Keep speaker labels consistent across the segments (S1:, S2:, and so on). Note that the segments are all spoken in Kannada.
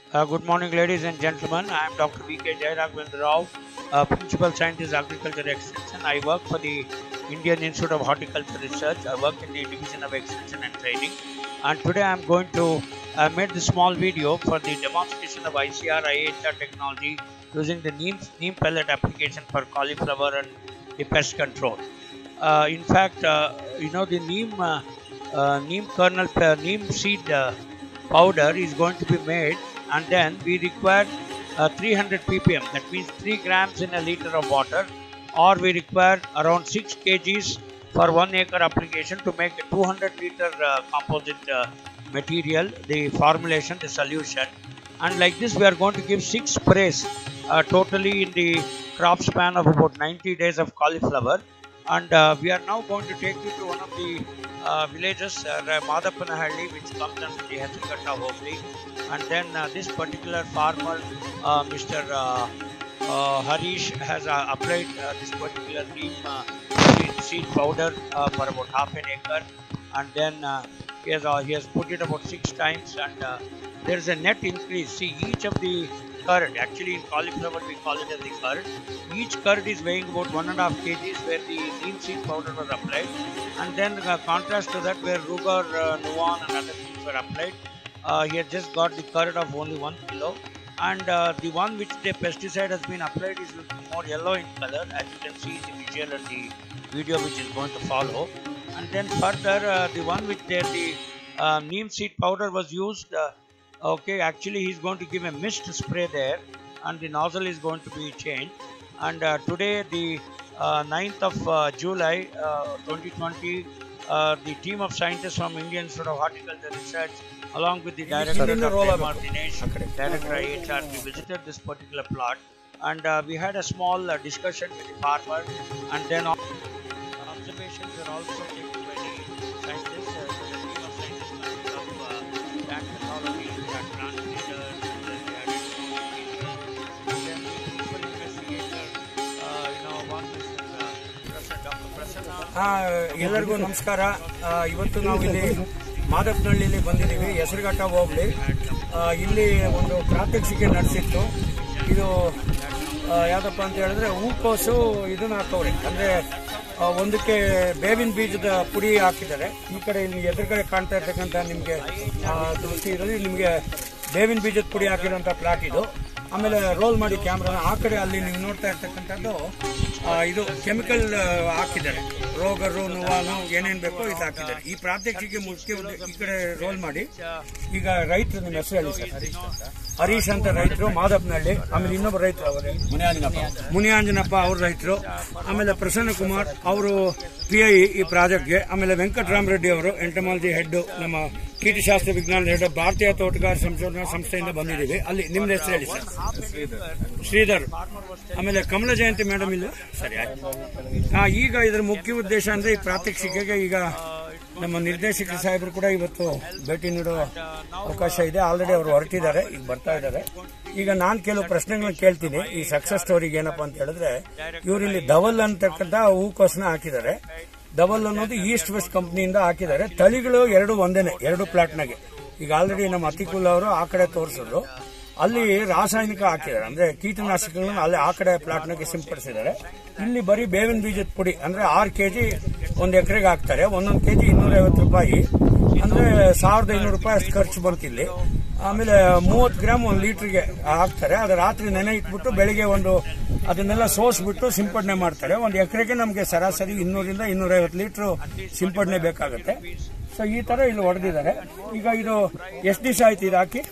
S1: Uh, good morning, ladies and gentlemen. I am Dr. V.K. Jairaghavendra Rao, uh, Principal Scientist, Agriculture Extension. I work for the Indian Institute of Horticulture Research. I work in the Division of Extension and Training. And today I am going to uh, make this small video for the demonstration of ICR IHR technology using the neem, neem pellet application for cauliflower and the pest control. Uh, in fact, uh, you know, the neem, uh, uh, neem kernel, uh, neem seed uh, powder is going to be made and then we require uh, 300 ppm that means 3 grams in a liter of water or we require around 6 kgs for 1 acre application to make a 200 liter uh, composite uh, material the formulation the solution and like this we are going to give 6 sprays uh, totally in the crop span of about 90 days of cauliflower and uh, we are now going to take you to one of the uh, villages, uh, Madapanahalli, which comes under the Hesikatta Hobli. And then uh, this particular farmer, uh, Mr. Uh, uh, Harish, has uh, applied uh, this particular neem uh, seed, seed powder uh, for about half an acre. And then uh, he, has, uh, he has put it about six times, and uh, there is a net increase. See, each of the curd, actually in cauliflower we call it as the curd, each curd is weighing about one and a half kgs where the neem seed powder was applied and then uh, contrast to that where ruger, uh, nuan and other things were applied uh, he has just got the curd of only one kilo and uh, the one which the pesticide has been applied is looking more yellow in color as you can see in the visual and the video which is going to follow and then further uh, the one which there the uh, neem seed powder was used uh, okay actually he's going to give a mist spray there and the nozzle is going to be changed and uh, today the uh, 9th of uh, July uh, 2020 uh, the team of scientists from Indian Institute of Horticulture Research along with the director
S2: Indian
S1: Dr.
S2: roll
S1: M.
S2: up.
S1: R. Dinesh, director IHR, we visited this particular plot and uh, we had a small uh, discussion with the farmer and then ob- observations were also taken by the scientists, uh, the team of scientists consist of uh, plant pathology, plant transmitters, and then we had and then the principal investigator, uh, you know, one is uh, Prasanna- Dr. Prasanna.
S2: ಆ, ಎಲ್ಲರಿಗೂ ನಮಸ್ಕಾರ ಆ, ಇವತ್ತು ನಾವು ಇಲ್ಲಿ ಮಾದಪ್ಪನಹಳ್ಳಿಲಿ ಬಂದಿದ್ದೀವಿ ಹೆಸರುಘಟ್ಟ ಹೋಗ್ಲಿ ಆ, ಇಲ್ಲಿ ಒಂದು ಪ್ರಾತ್ಯಕ್ಷಿಕೆ ನಡೆಸಿತ್ತು ಇದು ಆ, ಯಾವ್ದಪ್ಪ ಅಂತ ಹೇಳಿದ್ರೆ ಹೂಕೋಸು ಇದನ್ನ ಹಾಕವ್ರೆ ಅಂದ್ರೆ ಆ, ಒಂದಕ್ಕೆ ಬೇವಿನ ಬೀಜದ ಪುಡಿ ಹಾಕಿದ್ದಾರೆ ಈ ಕಡೆ ಇಲ್ಲಿ ಎದುರುಗಡೆ ಕಾಣ್ತಾ ಇರ್ತಕ್ಕಂಥ ನಿಮಗೆ ದೃಷ್ಟಿ ಇರೋದು ನಿಮಗೆ ಬೇವಿನ ಬೀಜದ ಪುಡಿ ಹಾಕಿರೋಂಥ ಪ್ಲಾಟ್ ಇದು ಆಮೇಲೆ ರೋಲ್ ಮಾಡಿ ಕ್ಯಾಮ್ರಾನ ಆ ಕಡೆ ಅಲ್ಲಿ ನೀವು ನೋಡ್ತಾ ಇರ್ತಕ್ಕಂಥದ್ದು ಆ, ಇದು ಕೆಮಿಕಲ್ ಹಾಕಿದ್ದಾರೆ ರೋಗರು ನೋವಾನು ಏನೇನ್ ಬೇಕೋ ಇದು ಹಾಕಿದ್ದಾರೆ ಈ ಪ್ರಾತ್ಯಕ್ಷಿಕೆ ಮುಖ್ಯ ಉದ್ದೇ- ಈ ಕಡೆ ರೋಲ್ ಮಾಡಿ ಈಗ ರೈತರು ನಿಮ್ಮ ಹೆಸರು ಹೇಳಿ ಸರ್ ಹರೀಶ್ ಅಂತ ರೈತರು ಮಾದಪ್ಪನಹಳ್ಳಿ ಆಮೇಲೆ ಇನ್ನೊಬ್ಬ ರೈತರು ಅವರೇ ಮುನಿಯಾಂಜನಪ್ಪ ಅವ್ರ ರೈತರು ಆಮೇಲೆ ಪ್ರಸನ್ನ ಕುಮಾರ್ ಅವರು ಪಿ ಐ ಈ ಪ್ರಾಜೆಕ್ಟ್ಗೆ ಆಮೇಲೆ ವೆಂಕಟರಾಮರೆಡ್ಡಿ ಅವರು ಎಂಟಮಾಲಜಿ ಹೆಡ್ ನಮ್ಮ ಕೀಟಶಾಸ್ತ್ರ ವಿಜ್ಞಾನದ ಹೆಡ್ ಭಾರತೀಯ ತೋಟಗಾರ ಸಂಶೋಧನಾ ಸಂಸ್ಥೆಯಿಂದ ಬಂದಿದ್ದೀವಿ ಅಲ್ಲಿ ನಿಮ್ದು ಹೆಸರು ಹೇಳಿ ಸರ್ ಶ್ರೀಧರ್ ಆಮೇಲೆ ಕಮಲ ಜಯಂತಿ ಮೇಡಮ್ ಇಲ್ಲ ಸರಿ ಆಯ್ತು ಆ, ಈಗ ಇದರ ಮುಖ್ಯ ಉದ್ದೇಶ ಅಂದ್ರೆ ಈ ಪ್ರಾತ್ಯಕ್ಷಿಕೆಗೆ ಈಗ ನಮ್ಮ ನಿರ್ದೇಶಕ ಸಾಹೇಬರು ಕೂಡ ಇವತ್ತು ಭೇಟಿ ನೀಡೋ ಅವಕಾಶ ಇದೆ ಆಲ್ರೆಡಿ ಅವರು ಹೊರಟಿದ್ದಾರೆ ಈಗ ಬರ್ತಾ ಇದ್ದಾರೆ ಈಗ ನಾನು ಕೆಲವು ಪ್ರಶ್ನೆಗಳನ್ನ ಕೇಳ್ತೀನಿ ಈ ಸಕ್ಸಸ್ ಸ್ಟೋರಿಗೆ ಏನಪ್ಪಾ ಅಂತ ಹೇಳಿದ್ರೆ ಇವರು ಇಲ್ಲಿ ಧವಲ್ ಅಂತಕ್ಕಂಥ ಹೂಕೋಸ್ನ ಹಾಕಿದ್ದಾರೆ ಧವಲ್ ಅನ್ನೋದು ಈಸ್ಟ್ ವೆಸ್ಟ್ ಕಂಪ್ನಿಯಿಂದ ಹಾಕಿದ್ದಾರೆ ತಳಿಗಳು ಎರಡು ಒಂದೇನೆ ಎರಡು ಪ್ಲಾಟ್ನಾಗೆ ಈಗ ಆಲ್ರೆಡಿ ನಮ್ಮ ಅತಿಕುಲ್ ಅವರು ಆ ಕಡೆ ತೋರಿಸಿದ್ರು ಅಲ್ಲಿ ರಾಸಾಯನಿಕ ಹಾಕಿದ್ದಾರೆ ಅಂದ್ರೆ ಕೀಟನಾಶಕಗಳನ್ನ ಅಲ್ಲಿ ಆ ಕಡೆ ಪ್ಲಾಟ್ನಾಗೆ ಸಿಂಪಡಿಸಿದ್ದಾರೆ ಇಲ್ಲಿ ಬರೀ ಬೇವಿನ ಬೀಜದ ಪುಡಿ ಅಂದ್ರೆ ಆರು ಕೆಜಿ ಒಂದು ಎಕರೆಗೆ ಹಾಕ್ತಾರೆ ಒಂದೊಂದು ಕೆಜಿ ಇನ್ನೂರ ಐವತ್ತು ರೂಪಾಯಿ ಅಂದ್ರೆ ಸಾವಿರದ ಐನೂರು ರೂಪಾಯಿ ಅಷ್ಟು ಖರ್ಚು ಬಂತಿಲ್ಲಿ ಆಮೇಲೆ ಮೂವತ್ತು ಗ್ರಾಮ್ ಒಂದು ಲೀಟರ್ಗೆ ಹಾಕ್ತಾರೆ ಅದು ರಾತ್ರಿ ನೆನೆ ಇಟ್ಬಿಟ್ಟು ಬೆಳಿಗ್ಗೆ ಒಂದು ಅದನ್ನೆಲ್ಲ ಸೋಸ್ಬಿಟ್ಟು ಸಿಂಪಡಣೆ ಮಾಡ್ತಾರೆ ಒಂದು ಎಕರೆಗೆ ನಮಗೆ ಸರಾಸರಿ ಇನ್ನೂರಿಂದ ಇನ್ನೂರೈವತ್ತು ಲೀಟರ್ ಸಿಂಪಡಣೆ ಬೇಕಾಗುತ್ತೆ ಸೊ ಈ ತರ ಇಲ್ಲಿ ಹೊಡೆದಿದ್ದಾರೆ ಈಗ ಇದು ಎಷ್ಟು ದಿವಸ ಆಯ್ತು ಇದು ಹಾಕಿ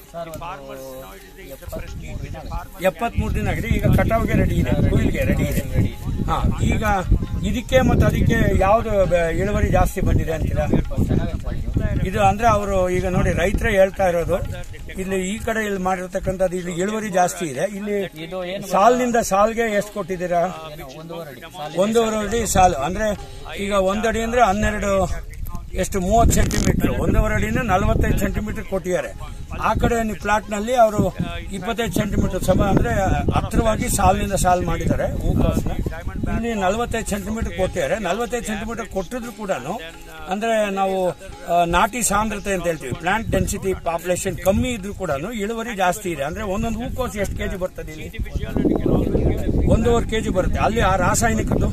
S2: ಎಪ್ಪತ್ಮೂರು ದಿನ ಆಗಿದೆ ಈಗ ಕಟಾವ್ಗೆ ರೆಡಿ ಇದೆ ಕುಯ್ಲಿಗೆ ರೆಡಿ ಇದೆ ಹಾ ಈಗ ಇದಕ್ಕೆ ಮತ್ತೆ ಅದಕ್ಕೆ ಯಾವ್ದು ಬೆ- ಇಳುವರಿ ಜಾಸ್ತಿ ಬಂದಿದೆ ಅಂತೀರಾ ಇದು ಅಂದ್ರೆ ಅವರು ಈಗ ನೋಡಿ ರೈತರೇ ಹೇಳ್ತಾ ಇರೋದು ಇಲ್ಲಿ ಈ ಕಡೆ ಇಲ್ಲಿ ಮಾಡಿರ್ತಕ್ಕಂಥದ್ದು ಇಲ್ಲಿ ಇಳುವರಿ ಜಾಸ್ತಿ ಇದೆ ಇಲ್ಲಿ ಸಾಲಿನಿಂದ ಸಾಲ್ಗೆ ಎಷ್ಟು ಕೊಟ್ಟಿದ್ದೀರಾ ಒಂದೂವರೆ ಅಡಿ ಸಾಲು ಅಂದ್ರೆ ಈಗ ಒಂದಡಿ ಅಂದ್ರೆ ಹನ್ನೆರಡು ಎಷ್ಟು ಮೂವತ್ತು ಸೆಂಟಿಮೀಟರ್ ಒಂದೂವರೆ ಅಡಿಯಿಂದ ನಲವತ್ತೈದು ಸೆಂಟಿಮೀಟರ್ ಕೊಟ್ಟಿದ್ದಾರೆ ಆ ಕಡೆ ಪ್ಲಾಟ್ ನಲ್ಲಿ ಅವರು ಇಪ್ಪತ್ತೈದು ಸೆಂಟಿಮೀಟರ್ ಸಮ ಅಂದ್ರೆ ಹತ್ತಿರವಾಗಿ ಸಾಲಿನಿಂದ ಸಾಲ್ ಮಾಡಿದ್ದಾರೆ ಹೂಕೋಸ್ನ ಇಲ್ಲಿ ನಲವತ್ತೈದು ಸೆಂಟಿಮೀಟರ್ ಕೊಟ್ಟಿದ್ದಾರೆ ನಲವತ್ತೈದು ಸೆಂಟಿಮೀಟರ್ ಕೊಟ್ಟಿದ್ರು ಕೂಡ ಅಂದ್ರೆ ನಾವು ಆ, ನಾಟಿ ಸಾಂದ್ರತೆ ಅಂತ ಹೇಳ್ತೀವಿ ಪ್ಲಾಂಟ್ ಡೆನ್ಸಿಟಿ ಪಾಪ್ಯುಲೇಷನ್ ಕಮ್ಮಿ ಇದ್ರೂ ಕೂಡ ಇಳುವರಿ ಜಾಸ್ತಿ ಇದೆ ಅಂದ್ರೆ ಒಂದೊಂದು ಹೂಕೋಸ್ ಎಷ್ಟು ಕೆಜಿ ಬರ್ತದೆ ಇಲ್ಲಿ ಒಂದೂವರೆ ಕೆಜಿ ಬರುತ್ತೆ ಅಲ್ಲಿ ಆ ರಾಸಾಯನಿಕದ್ದು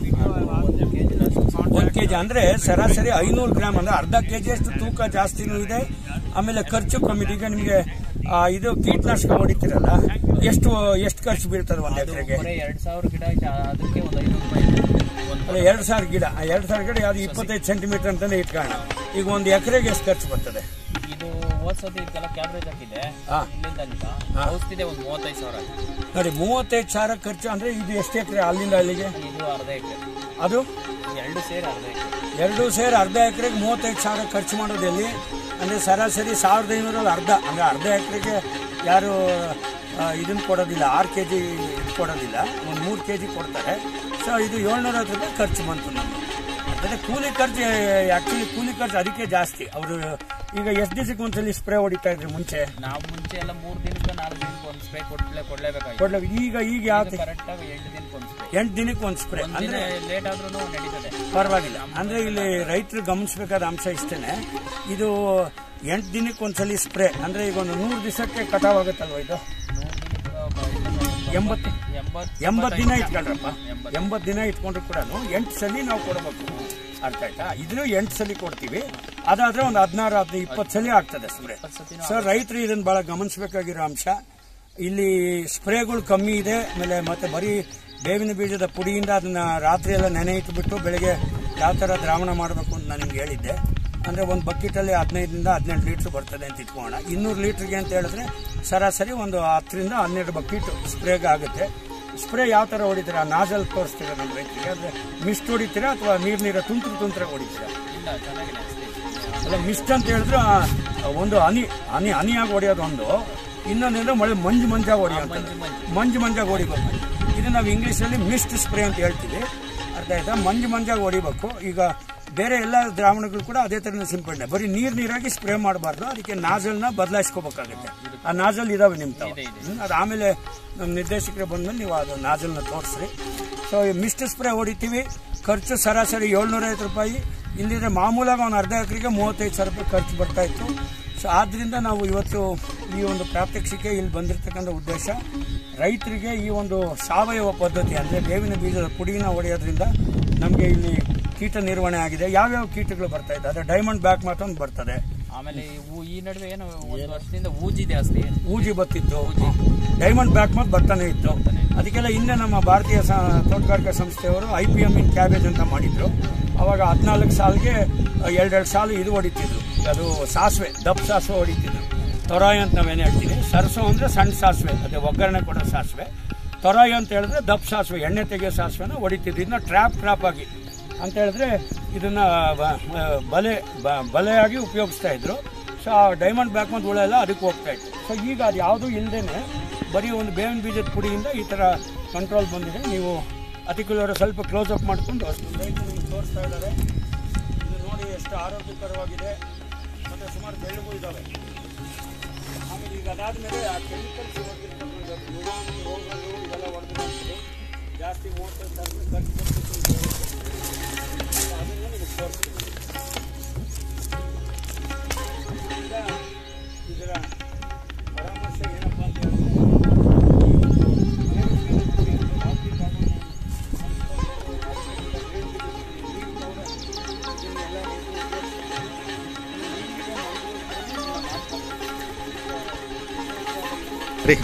S2: ಒಂದ್ ಕೆಜಿ ಅಂದ್ರೆ ಸರಾಸರಿ ಐನೂರು ಗ್ರಾಮ್ ಅಂದ್ರೆ ಅರ್ಧ ಕೆಜಿ ಅಷ್ಟು ತೂಕ ಜಾಸ್ತಿನೂ ಇದೆ ಆಮೇಲೆ ಖರ್ಚು ಕಮ್ಮಿ ಇದೆ. ಈಗ ನಿಮಗೆ ಆ, ಇದು ಕೀಟನಾಶಕ ಹೊಡಿತೀರಲ್ಲ ಎಷ್ಟು ಎಷ್ಟು ಖರ್ಚು ಬೀಳ್ತದೆ ಒಂದ್ ಎಕರೆಗೆ
S3: ಬರೀ ಎರಡ್ ಸಾವಿರ ಗಿಡ ಐತೆ ಆ- ಅದಕ್ಕೆ ಒಂದು ಐನೂರು ರೂಪಾಯಿ ಒಂದು
S2: ಅಲ್ಲ ಎರಡ್ ಸಾವಿರ ಗಿಡ ಆ ಎರಡ್ ಸಾವಿರ ಗಿಡ ಯಾವ್ದು ಇಪ್ಪತ್ತೈದು ಸೆಂಟಿಮೀಟರ್ ಅಂತಾನೆ ಇಟ್ಕೋಣ ಈಗ ಒಂದು ಎಕರೆಗೆ ಎಷ್ಟು ಖರ್ಚು ಬರ್ತದೆ
S3: ಇದು ಓದ್ಸತಿ ಇದಕ್ಕೆಲ್ಲ ಕ್ಯಾಬ್ರೇಜ್ ಹಾಕಿದೆ
S2: ಹಾ.
S3: ಇಲ್ಲಿಂದ ಅಲ್ಲಿಂದ
S2: ಹಾ.
S3: ಔಷಧಿದೆ ಒಂದು ಮೂವತ್ತೈದು ಸಾವಿರ ಆಗಿದೆ.
S2: ನೋಡಿ ಮೂವತ್ತೈದು ಸಾವಿರ ಖರ್ಚು ಅಂದ್ರೆ ಇದು ಎಷ್ಟು ಎಕರೆ ಅಲ್ಲಿಂದ ಅಲ್ಲಿಗೆ
S3: ಇದು ಅರ್ಧ ಎಕರೆ
S2: ಅದು
S3: ಎರಡು ಸೇರಿ ಅರ್ಧ ಎಕರೆ
S2: ಎರಡು ಸೇರಿ ಅರ್ಧ ಎಕರೆಗೆ ಮೂವತ್ತೈದು ಸಾವಿರ ಖರ್ಚು ಮಾಡೋದು ಎಲ್ಲಿ ಅಂದರೆ ಸರಾಸರಿ ಸಾವಿರದ ಐನೂರಲ್ಲಿ ಅರ್ಧ ಅಂದರೆ ಅರ್ಧ ಎಕರೆಗೆ ಯಾರು ಇದನ್ನು ಕೊಡೋದಿಲ್ಲ ಆರು ಕೆ ಜಿ ಕೊಡೋದಿಲ್ಲ ಒಂದು ಮೂರು ಕೆ ಜಿ ಕೊಡ್ತಾರೆ ಸೊ ಇದು ಏಳ್ನೂರೈವತ್ತು ರೂಪಾಯಿ ಖರ್ಚು ಬಂತು ನಮಗೆ ಅಂದರೆ ಕೂಲಿ ಖರ್ಚು ಆ್ಯಕ್ಚುಲಿ ಕೂಲಿ ಖರ್ಚು ಅದಕ್ಕೆ ಜಾಸ್ತಿ ಅವರು ಈಗ ಎಷ್ಟು ದಿವಸಕ್ಕೆ ಒಂದ್ಸಲಿ ಸ್ಪ್ರೇ ಹೊಡಿತಾ ಇದ್ರಿ ಮುಂಚೆ
S3: ನಾವು ಮುಂಚೆ ಎಲ್ಲ ಮೂರು ದಿನಕ್ಕೆ ನಾಲ್ಕು ದಿನಕ್ಕೆ ಒಂದು ಸ್ಪ್ರೇ ಕೊಡ್ಲೇ ಕೊಡ್ಲೇಬೇಕಾಗಿತ್ತು
S2: ಕೊಡ್ಲ ಈಗ ಈಗ ಯಾವ
S3: ಕರೆಕ್ಟ್ ಆಗಿ ಎಂಟು ದಿನಕ್ಕೆ ಒಂದು ಸ್ಪ್ರೇ
S2: ಎಂಟು ದಿನಕ್ಕೆ ಒಂದು ಸ್ಪ್ರೇ
S3: ಒಂದ್ ದಿನ
S2: ಅಂದರೆ
S3: ಲೇಟ್ ಆದ್ರೂ ನಡೀತದೆ
S2: ಪರವಾಗಿಲ್ಲ ಅಂದ್ರೆ ಇಲ್ಲಿ ರೈತರು ಗಮನಿಸಬೇಕಾದ ಅಂಶ ಇಷ್ಟೇನೆ ಇದು ಎಂಟು ದಿನಕ್ಕೆ ಒಂದ್ಸಲಿ ಸ್ಪ್ರೇ ಅಂದ್ರೆ ಈಗ ಒಂದು ನೂರು ದಿವಸಕ್ಕೆ ಕಟಾವ್ ಆಗುತ್ತಲ್ವ ಇದು ಎಂಬತ್ತು
S3: ಎಂಬತ್ತು
S2: ಎಂಬತ್ತು ದಿನ ಇಟ್ಕೊಂಡ್ರಪ್ಪ ಎಂಬತ್ತು ದಿನ ಇಟ್ಕೊಂಡ್ರು ಕೂಡ ಎಂಟು ಸಲ ನಾವು ಕೊಡಬೇಕು ಅರ್ಥ ಆಯ್ತಾ ಇದನ್ನು ಎಂಟು ಸಲ ಕೊಡ್ತೀವಿ ಅದಾದ್ರೆ ಒಂದು ಹದಿನಾರು ಹದಿನೈದು ಇಪ್ಪತ್ತು ಸಲ ಆಗ್ತದೆ ಸ್ಪ್ರೇ ಸರ್ ರೈತರು ಇದನ್ನ ಬಹಳ ಗಮನಿಸಬೇಕಾಗಿರೋ ಅಂಶ ಇಲ್ಲಿ ಸ್ಪ್ರೇಗಳು ಕಮ್ಮಿ ಇದೆ ಆಮೇಲೆ ಮತ್ತೆ ಬರೀ ಬೇವಿನ ಬೀಜದ ಪುಡಿಯಿಂದ ಅದನ್ನ ರಾತ್ರಿ ಎಲ್ಲ ನೆನೆ ಇಟ್ಬಿಟ್ಟು ಬೆಳಗ್ಗೆ ಯಾವ ಥರ ದ್ರಾವಣ ಮಾಡಬೇಕು ಅಂತ ನಾನು ನಿಮ್ಗೆ ಹೇಳಿದ್ದೆ ಅಂದರೆ ಒಂದು ಬಕೆಟಲ್ಲಿ ಹದಿನೈದರಿಂದ ಹದಿನೆಂಟು ಲೀಟ್ರ್ ಬರ್ತದೆ ಅಂತ ಇಟ್ಕೊಳ್ಳೋಣ ಇನ್ನೂರು ಲೀಟ್ರಿಗೆ ಅಂತ ಹೇಳಿದ್ರೆ ಸರಾಸರಿ ಒಂದು ಹತ್ತರಿಂದ ಹನ್ನೆರಡು ಬಕೆಟ್ ಸ್ಪ್ರೇಗೆ ಆಗುತ್ತೆ ಸ್ಪ್ರೇ ಯಾವ ಥರ ಹೊಡಿತೀರಾ ನಾಜಲ್ ತೋರಿಸ್ತೀರಾ ನಮ್ಮ ರೈತರಿಗೆ ಅಂದರೆ ಮಿಸ್ಟ್ ಹೊಡಿತೀರಾ ಅಥವಾ ನೀರು ನೀರ ತುಂತುರು ತುಂತರ ಹೊಡಿತೀರಾ
S3: ಇಲ್ಲ ಚೆನ್ನಾಗಿದೆ ಅಷ್ಟೇ
S2: ಅಲ್ಲ ಮಿಸ್ಟ್ ಅಂತ ಹೇಳಿದ್ರೆ ಆ, ಒಂದು ಹನಿ ಹನಿ ಹನಿಯಾಗಿ ಹೊಡೆಯೋದು ಒಂದು ಇನ್ನೊಂದೇಂದ್ರೆ ಮಳೆ ಮಂಜು ಮಂಜಾಗಿ ಹೊಡೆಯೋಂಥದ್ದು ಮಂಜು ಮಂಜಾಗಿ ಹೊಡಿಬೇಕು ಇದು ನಾವು ಇಂಗ್ಲೀಷಲ್ಲಿ ಮಿಸ್ಟ್ ಸ್ಪ್ರೇ ಅಂತ ಹೇಳ್ತೀವಿ ಅರ್ಥ ಆಯ್ತಾ ಮಂಜು ಮಂಜಾಗಿ ಹೊಡಿಬೇಕು ಈಗ ಬೇರೆ ಎಲ್ಲ ದ್ರಾವಣಗಳು ಕೂಡ ಅದೇ ಥರನೇ ಸಿಂಪಡಣೆ ಬರೀ ನೀರು ನೀರಾಗಿ ಸ್ಪ್ರೇ ಮಾಡಬಾರ್ದು ಅದಕ್ಕೆ ನಾಜಲ್ನ ಬದಲಾಯಿಸ್ಕೋಬೇಕಾಗುತ್ತೆ ಆ ನಾಜಲ್ ಇದಾವೆ ನಿಮ್ಮ ತಾವು ಹ್ಮ್, ಅದು ಆಮೇಲೆ ನಮ್ಮ ನಿರ್ದೇಶಕರು ಬಂದ್ಮೇಲೆ ನೀವು ಅದು ನಾಜಲ್ನ ತೋರಿಸ್ರಿ ಸೊ ಈ ಮಿಸ್ಟ್ ಸ್ಪ್ರೇ ಹೊಡಿತೀವಿ ಖರ್ಚು ಸರಾಸರಿ ಏಳ್ನೂರೈವತ್ತು ರೂಪಾಯಿ ಇಲ್ಲಿದ್ರೆ ಮಾಮೂಲಾಗಿ ಒಂದು ಅರ್ಧ ಎಕರೆಗೆ ಮೂವತ್ತೈದು ಸಾವಿರ ರೂಪಾಯಿ ಖರ್ಚು ಬರ್ತಾ ಇತ್ತು ಸೊ ಆದ್ದರಿಂದ ನಾವು ಇವತ್ತು ಈ ಒಂದು ಪ್ರಾತ್ಯಕ್ಷಿಕೆ ಇಲ್ಲಿ ಬಂದಿರತಕ್ಕಂಥ ಉದ್ದೇಶ ರೈತರಿಗೆ ಈ ಒಂದು ಸಾವಯವ ಪದ್ಧತಿ ಅಂದರೆ ಬೇವಿನ ಬೀಜದ ಪುಡಿನ ಹೊಡೆಯೋದ್ರಿಂದ ನಮಗೆ ಇಲ್ಲಿ ಕೀಟ ನಿರ್ವಹಣೆ ಆಗಿದೆ ಯಾವ್ಯಾವ ಕೀಟಗಳು ಬರ್ತಾ ಇದೆ ಅದೇ ಡೈಮಂಡ್ ಬ್ಯಾಕ್ ಮಾತ್ರ ಒಂದು ಬರ್ತದೆ
S3: ಆಮೇಲೆ ಇವು ಈ ನಡುವೆ ಏನು ಒಂದು ವರ್ಷದಿಂದ ಊಜಿ ಜಾಸ್ತಿ
S2: ಊಜಿ ಬತ್ತಿತ್ತು ಡೈಮಂಡ್ ಬ್ಯಾಕ್ ಮತ್ತು ಬರ್ತಾನೆ ಇತ್ತು ಅದಕ್ಕೆಲ್ಲ ಹಿಂದೆ ನಮ್ಮ ಭಾರತೀಯ ಸ- ತೋಟಗಾರಿಕಾ ಸಂಸ್ಥೆಯವರು I P M in cabbage ಅಂತ ಮಾಡಿದ್ರು ಅವಾಗ ಹದಿನಾಲ್ಕು ಸಾಲಿಗೆ ಎರಡೆರಡು ಸಾಲು ಇದು ಹೊಡಿತಿದ್ರು ಅದು ಸಾಸಿವೆ ದಪ್ಪ ಸಾಸಿವೆ ಹೊಡಿತಿದ್ರು ತೊರಾಯಿ ಅಂತ ನಾವೇನು ಹೇಳ್ತೀವಿ ಸರ್ಸೋ ಅಂದರೆ ಸಣ್ಣ ಸಾಸಿವೆ ಅದೇ ಒಗ್ಗರಣೆ ಕೊಡೋ ಸಾಸಿವೆ ತೊರಾಯಿ ಅಂತ ಹೇಳಿದ್ರೆ ದಪ್ಪ ಸಾಸಿವೆ ಎಣ್ಣೆ ತೆಗೆಯೋ ಸಾಸಿವೆನ ಹೊಡಿತಿದ್ರು ಇದನ್ನ ಟ್ರ್ಯಾಪ್ ಟ್ರ್ಯಾಪ್ ಆಗಿ ಅಂತ ಹೇಳಿದ್ರೆ ಇದನ್ನ ಬ- ಬಲೆ ಬ- ಬಲೆಯಾಗಿ ಉಪಯೋಗಿಸ್ತಾ ಇದ್ರು ಸೊ ಆ ಡೈಮಂಡ್ ಬ್ಯಾಕ್ ಮತ್ತು ಹುಳ ಎಲ್ಲ ಅದಕ್ಕೆ ಹೋಗ್ತಾ ಇತ್ತು ಸೊ ಈಗ ಅದು ಯಾವುದೂ ಇಲ್ಲದೇನೆ ಬರೀ ಒಂದು ಬೇವಿನ ಬೀಜದ ಪುಡಿಯಿಂದ ಈ ಥರ ಕಂಟ್ರೋಲ್ ಬಂದಿದೆ ನೀವು ಅತಿಕುಲವರು ಸ್ವಲ್ಪ ಕ್ಲೋಸ್ ಅಪ್ ಮಾಡಿಕೊಂಡು ಅಷ್ಟು ರೈತರು ನಿಮ್ಗೆ ತೋರಿಸ್ತಾ ಇದ್ದಾರೆ ಇದು ನೋಡಿ ಎಷ್ಟು ಆರೋಗ್ಯಕರವಾಗಿದೆ ಮತ್ತು ಸುಮಾರು ಬೆಳ್ಳಿಗೂ ಇದ್ದಾವೆ ಆಮೇಲೆ ಈಗ ಅದಾದಮೇಲೆ ಆ ಕೆಮಿಕಲ್ಸ್ ಯುಗಾಣು ರೋಗಗಳು ಇವೆಲ್ಲ ಹೊಡೆದು ಜಾಸ್ತಿ ಮೂವತ್ತೈದು ಸಾವಿರ ಖರ್ಚು ಬರ್ತಿತ್ತು ಅದನ್ನು ನಿಮಗೆ ತೋರಿಸ್ತೀನಿ ಈಗ ಇದರ ಪರಾಮರ್ಶೆ ಏನಪ್ಪ ಅಂತ ಹೇಳಿದ್ರೆ
S1: ರೀ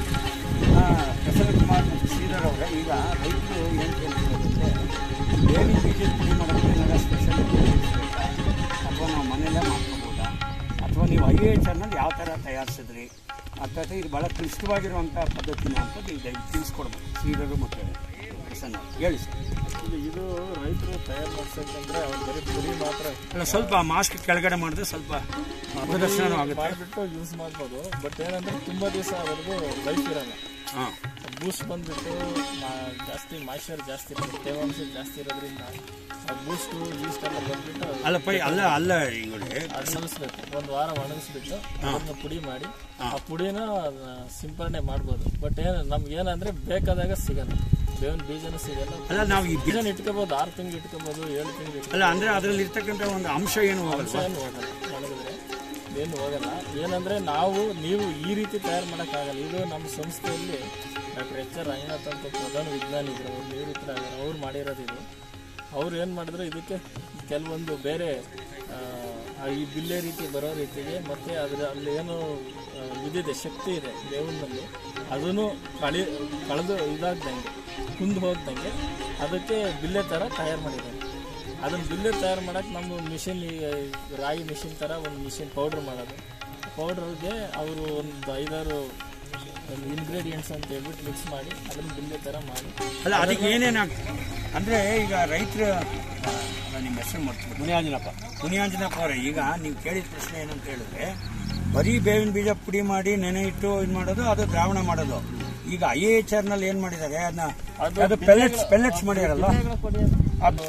S2: ಕುಮಾರ್ ಮತ್ತು ಶ್ರೀಧರ್ ಅವರೇ ಈಗ ರೈತರು ಏನು ಕೇಳ್ತಿದ್ದಾರೆ ಬೇವಿನ ಬೀಜದ ಪುಡಿ ಮಾಡೋಕ್ಕೆ ಏನಾರ ಸ್ಪೆಷಲ್ ಅಥವಾ ನಾವು ಮನೆಯಲ್ಲೇ ಮಾಡ್ಕೋಬೋದಾ ಅಥವಾ ನೀವು ಐ ಎಚ್ ಅನ್ನೋದು ಯಾವ ಥರ ತಯಾರಿಸಿದ್ರಿ ಅಥವಾ ಇದು ಭಾಳ ಕ್ಲಿಷ್ಟವಾಗಿರುವಂಥ ಪದ್ಧತಿನ ಅಂತ ನೀವು ದಯವಿಟ್ಟು ತಿಳಿಸ್ಕೊಡ್ಬೇಕು ಶ್ರೀಧರು ಮತ್ತು ಪ್ರಸನ್ನ ಅವ್ರು. ಹೇಳಿ ಸರ್
S4: ಈಗ ಇದು ರೈತರು ತಯಾರು ಮಾಡ್ಸಬೇಕಂದ್ರೆ ಅವ್ರು ಬರೀ ಪುಡಿ ಮಾತ್ರ
S2: ಅಲ್ಲ ಸ್ವಲ್ಪ ಮಾಸ್ಕ್ ಕೆಳಗಡೆ ಮಾಡಿದ್ರೆ ಸ್ವಲ್ಪ ಪ್ರದರ್ಶನ ಆಗುತ್ತೆ
S4: ಮಾಡಿಬಿಟ್ಟು ಯೂಸ್ ಮಾಡ್ಬೋದು ಬಟ್ ಏನಂದ್ರೆ ತುಂಬಾ ದಿವಸವರೆಗೂ ಲೈಫ್ ಇರಲ್ಲ
S2: ಹಾಂ
S4: ಬೂಸ್ಟ್ ಬಂದ್ಬಿಟ್ಟು ಮಾ- ಜಾಸ್ತಿ ಮಾಯ್ಶ್ಚರ್ ಜಾಸ್ತಿ ಇರುತ್ತೆ ತೇವಾಂಶ ಜಾಸ್ತಿ ಇರೋದ್ರಿಂದ ಆ ಬೂಸ್ಟು ಈಸ್ಟ್ ಎಲ್ಲ ಬಂದ್ಬಿಟ್ಟು
S2: ಅಲ್ಲ ಪೈ ಅಲ್ಲ ಅಲ್ಲ ಈಗಡೆ
S4: ಅದು ಸಲ್ಲಿಸ್ಬೇಕು ಒಂದು ವಾರ ಒಣಗಿಸ್ಬಿಟ್ಟು ಅದನ್ನ ಪುಡಿ ಮಾಡಿ ಆ ಪುಡಿನ ಅದನ್ನ ಸಿಂಪರಣೆ ಮಾಡ್ಬೋದು ಬಟ್ ಏನು ನಮ್ಗೆ ಏನಂದ್ರೆ ಬೇಕಾದಾಗ ಸಿಗಲ್ಲ ಬೇವಿನ ಬೀಜನೂ ಸಿಗಲ್ಲ
S2: ಅಲ್ಲ ನಾವು ಈ ಬಿ-
S4: ಬೀಜನ ಇಟ್ಕೋಬೋದು ಆರು ತಿಂಗಳು ಇಟ್ಕೋಬೋದು ಏಳು ತಿಂಗಳು ಇಟ್ಕೋಬೋದು
S2: ಅಲ್ಲ ಅಂದ್ರೆ ಅದ್ರಲ್ಲಿ ಇರ್ತಕ್ಕಂಥ ಒಂದು ಅಂಶ ಏನು ಹೋಗಲ್ವಾ
S4: ಏನು ಹೋಗಲ್ಲ ಒಣಗಿದ್ರೆ ಏನು ಹೋಗಲ್ಲ ಏನಂದ್ರೆ ನಾವು ನೀವು ಈ ರೀತಿ ತಯಾರು ಮಾಡೋಕ್ಕಾಗಲ್ಲ ಇದು ನಮ್ಮ ಸಂಸ್ಥೆಯಲ್ಲಿ ಡಾಕ್ಟರ್ ಎಚ್ ಆರ್ ರಂಗನಾಥ್ ಅಂತ ಪ್ರಧಾನ ವಿಜ್ಞಾನಿಗಳು ಅವ್ರು ನಿವೃತ್ತರ ಅವ್ರು ಮಾಡಿರೋದು ಇದು ಅವ್ರು ಏನು ಮಾಡಿದ್ರು ಇದಕ್ಕೆ ಕೆಲವೊಂದು ಬೇರೆ ಆ, ಆ ಈ ಬಿಲ್ಲೆ ರೀತಿ ಬರೋ ರೀತಿಗೆ ಮತ್ತೆ ಅದ್ರ ಅಲ್ಲಿ ಏನು ಆ, ಇದಿದೆ ಶಕ್ತಿ ಇದೆ ಬೇವಿನಲ್ಲಿ ಅದನ್ನು ಕಳಿ ಕಳೆದು ಇದಾಗ್ದಂಗೆ ಕುಂದು ಹೋಗ್ದಂಗೆ ಅದಕ್ಕೆ ಬಿಲ್ಲೆ ಥರ ತಯಾರು ಮಾಡಿದ್ದಾರೆ ಅದನ್ನ ಬಿಲ್ಲೆ ತಯಾರು ಮಾಡಕ್ಕೆ ನಮ್ಮ ಮಿಷಿನ್ ರಾಗಿ ಮಿಷಿನ್ ಥರ ಒಂದು ಮಿಷಿನ್ ಪೌಡ್ರ್ ಮಾಡೋದು ಪೌಡ್ರಿಗೆ ಅವರು ಒಂದು ಐದಾರು ಇಂಗ್ರೀಡಿಯೆಂಟ್ಸ್ ಅಂತ ಹೇಳ್ಬಿಟ್ಟು ಮಿಕ್ಸ್ ಮಾಡಿ ಅದನ್ನ ಬಿಲ್ಲೆ ಥರ ಮಾಡಿ
S2: ಅಲ್ಲ ಅದಕ್ಕೆ ಏನೇನಾಗ ಅಂದ್ರೆ ಈಗ ರೈತರ ನಿಮ್ಮ ಹೆಸರು ಮಾಡ್ತೀವಿ ಮುನಿಯಾಂಜನಪ್ಪ ಮುನಿಯಾಂಜನಪ್ಪ ಅವರೇ ಈಗ ನೀವು ಕೇಳಿದ ಪ್ರಶ್ನೆ ಏನಂತ ಹೇಳಿದ್ರೆ ಬರೀ ಬೇವಿನ ಬೀಜ ಪುಡಿ ಮಾಡಿ ನೆನೆ ಇಟ್ಟು ಇದು ಮಾಡೋದು ಅದು ದ್ರಾವಣ ಮಾಡೋದು ಈಗ ಐ ಎಚ್ ಆರ್ ನಲ್ಲಿ ಏನ್ ಮಾಡಿದ್ದಾರೆ ಅದನ್ನ ಅದು ಪೆಲೆಟ್ಸ್ ಪೆಲೆಟ್ಸ್ ಮಾಡ್ಯಾರಲ್ಲ
S4: ಅದು